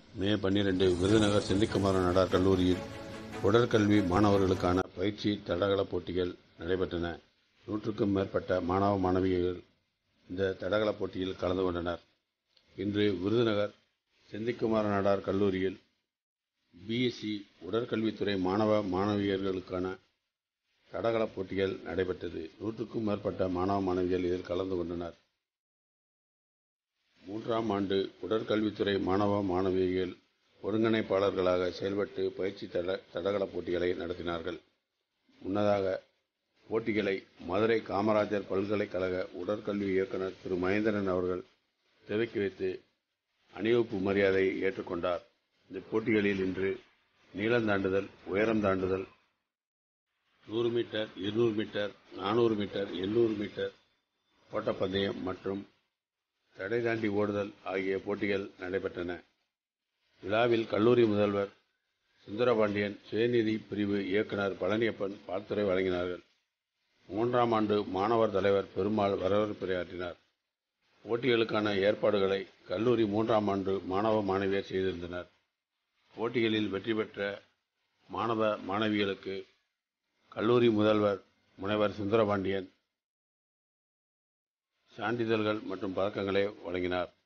மே பன்னிரண்டு விருதுநகர் செந்திக்குமாரன் நாடார் கல்லூரியில் உடற்கல்வி மாணவர்களுக்கான பயிற்சி தடகள போட்டிகள் நடைபெற்றன நூற்றுக்கும் மேற்பட்ட மாணவ மாணவியர்கள் இந்த தடகள போட்டியில் கலந்து கொண்டனர் இன்று விருதுநகர் செந்திக்குமாரன் நாடார் கல்லூரியில் பிஎஸ்சி உடற்கல்வித்துறை மாணவ மாணவியர்களுக்கான தடகள போட்டிகள் நடைபெற்றது நூற்றுக்கும் மேற்பட்ட மாணவ மாணவிகள் இதில் கலந்து கொண்டனர் மூன்றாம் ஆண்டு உடற்கல்வித்துறை மாணவ மாணவிகள் ஒருங்கிணைப்பாளர்களாக செயல்பட்டு பயிற்சி தட தடகள போட்டிகளை நடத்தினார்கள் முன்னதாக போட்டிகளை மதுரை காமராஜர் பல்கலைக்கழக உடற்கல்வி இயக்குனர் திரு மகேந்திரன் அவர்கள் துவக்கி வைத்து அணிவகுப்பு மரியாதையை ஏற்றுக்கொண்டார் இந்த போட்டிகளில் இன்று நீளம் தாண்டுதல் உயரம் தாண்டுதல் நூறு மீட்டர் இருநூறு மீட்டர் நானூறு மீட்டர் எண்ணூறு மீட்டர் ஓட்டப்பந்தயம் மற்றும் தடை தாண்டி ஓடுதல் ஆகிய போட்டிகள் நடைபெற்றன விழாவில் கல்லூரி முதல்வர் சுந்தரபாண்டியன் சுயநிதி பிரிவு இயக்குனர் பழனியப்பன் வாழ்த்துரை வழங்கினார்கள் மூன்றாம் ஆண்டு மாணவர் தலைவர் பெருமாள் வரவேற்புரையாற்றினார் போட்டிகளுக்கான ஏற்பாடுகளை கல்லூரி மூன்றாம் ஆண்டு மாணவ மாணவியர் செய்திருந்தனர் போட்டிகளில் வெற்றி பெற்ற மாணவ மாணவிகளுக்கு கல்லூரி முதல்வர் முனைவர் சுந்தரபாண்டியன் சான்றிதழ்கள் மற்றும் பதக்கங்களை வழங்கினார்